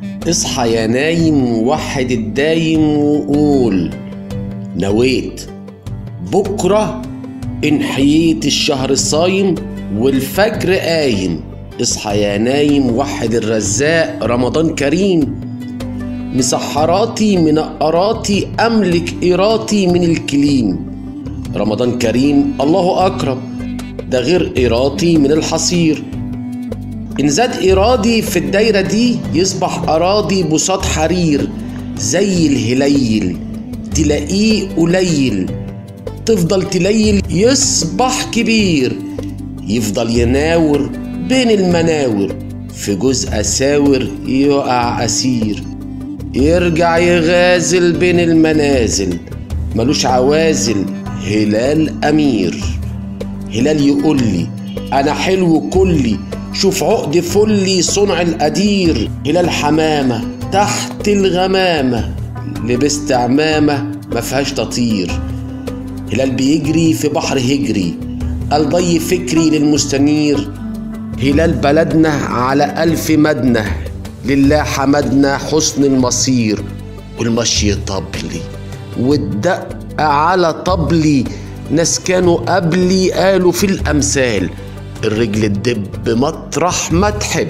اصحى يا نايم وحد الدايم وقول نويت بكرة إن حييت الشهر الصايم والفجر قايم اصحى يا نايم وحد الرزاق رمضان كريم مسحراتي منقراتي أملك إيراتي من الكليم رمضان كريم الله أكرم ده غير إيراتي من الحصير إن زاد إيرادي في الدايرة دي يصبح أراضي بساط حرير زي الهليل تلاقيه قليل تفضل تليل يصبح كبير يفضل يناور بين المناور في جزء أساور يقع أسير يرجع يغازل بين المنازل ملوش عوازل هلال أمير هلال يقول لي أنا حلو كلي شوف عقد فلي صنع القدير هلال حمامة تحت الغمامة لبست عمامة ما فيهاش تطير هلال بيجري في بحر هجري قال ضي فكري للمستنير هلال بلدنا على ألف مدنة لله حمدنا حسن المصير والمشي طبلي والدق على طبلي ناس كانوا قبلي قالوا في الأمثال الرجل تدب مطرح ما تحب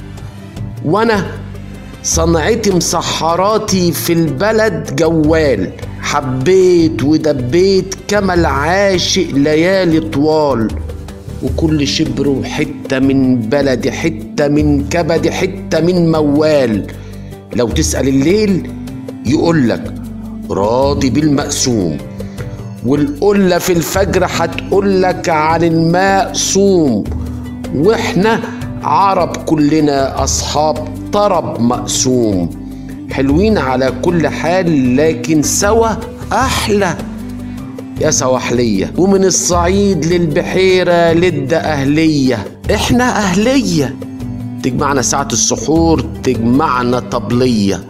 وانا صنعتي مسحراتي في البلد جوال حبيت ودبيت كما العاشق ليالي طوال وكل شبر وحتة من بلدي حتة من كبدي حتة من موال لو تسأل الليل يقولك راضي بالمقسوم والقلة في الفجر هتقولك عن الماء صوم واحنا عرب كلنا أصحاب طرب مقسوم حلوين على كل حال لكن سوا أحلى يا سواحلية ومن الصعيد للبحيرة للدة أهلية احنا أهلية تجمعنا ساعة السحور تجمعنا طبلية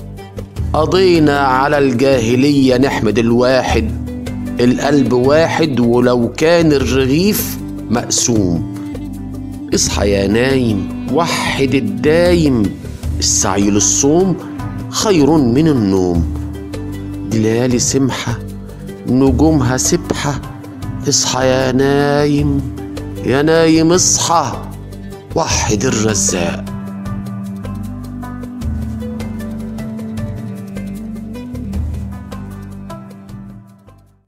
قضينا على الجاهلية نحمد الواحد القلب واحد ولو كان الرغيف مقسوم اصحى يا نايم وحد الدايم السعي للصوم خير من النوم دي ليالي سمحة نجومها سبحة اصحى يا نايم يا نايم اصحى وحد الرزاق